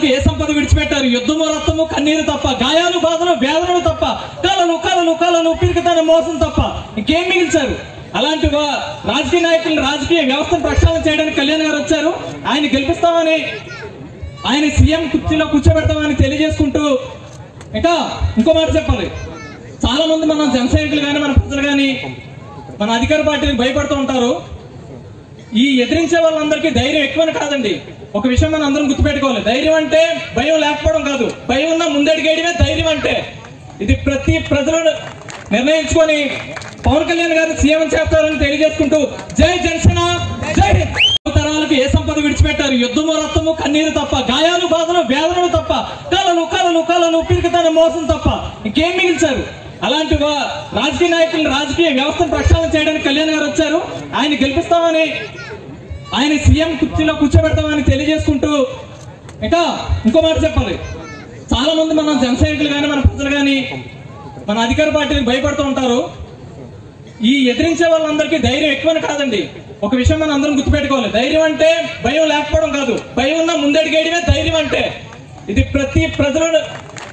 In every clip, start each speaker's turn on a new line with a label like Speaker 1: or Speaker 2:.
Speaker 1: తరాలకు ఏ సంపద విడిచిపెట్టారు యుద్ధము రక్తము కన్నీరు తప్ప గాయాలు బాధలు వేదనలు తప్ప కళలు కళలు కళలు పిరికితన మోసం తప్ప ఇంకేం మిగిల్చారు అలాంటి వా- రాజకీయ నాయకులు రాజకీయ వ్యవస్థను ప్రక్షాళన చేయడానికి కళ్యాణ్ గారు వచ్చారు ఆయన గెలిపిస్తామని ఆయన సీఎం కుర్చీలో కూర్చోబెడతామని తెలియజేసుకుంటూ ఇంకా ఇంకో మాట చెప్పాలి చాలా మంది మన జన సైనికులు కానీ మన ప్రజలు కానీ మన అధికార పార్టీకి భయపడుతూ ఉంటారు ఈ ఎదిరించే వాళ్ళందరికీ ధైర్యం ఎక్కువని కాదండి ఒక విషయం మనం అందరం గుర్తుపెట్టుకోవాలి ధైర్యం అంటే భయం లేకపోవడం కాదు భయం ఉన్న ముందడిగేయడమే ధైర్యం అంటే ఇది ప్రతి ప్రజలు నిర్ణయించుకొని పవన్ కళ్యాణ్ గారు సీఎం చేస్తారని తెలియజేసుకుంటూ జై జనసేన జై హింద్ తరాలకు ఏ సంపద విడిచిపెట్టారు యుద్ధము రక్తము కన్నీరు తప్ప గాయాలు బాధలు వేదనలు తప్ప కళలు కళలు కళలు పిరికితన మోసం తప్ప ఇంకేం మిగిల్చారు అలాంటి వా- రాజకీయ నాయకులు రాజకీయ వ్యవస్థను ప్రక్షాళన చేయడానికి కళ్యాణ్ గారు వచ్చారు ఆయన గెలిపిస్తామని ఆయన సీఎం కుర్చీలో కూర్చోబెడతామని తెలియజేసుకుంటూ ఇంకా ఇంకో మాట చెప్పాలి చాలా మంది మన జన సైనికులు కానీ మన ప్రజలు కానీ మన అధికార పార్టీకి భయపడుతూ ఉంటారు ఈ ఎదిరించే వాళ్ళందరికీ ధైర్యం ఎక్కువని కాదండి ఒక విషయం మనం అందరం గుర్తుపెట్టుకోవాలి ధైర్యం అంటే భయం లేకపోవడం కాదు భయం ఉన్న ముందడిగేయడమే ధైర్యం అంటే ఇది ప్రతి ప్రజలు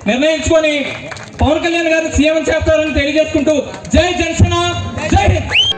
Speaker 1: నిర్ణయించుకొని పవన్ కళ్యాణ్ గారు సీఎం చేస్తారని తెలియజేసుకుంటూ జై జనసేన జై హింద్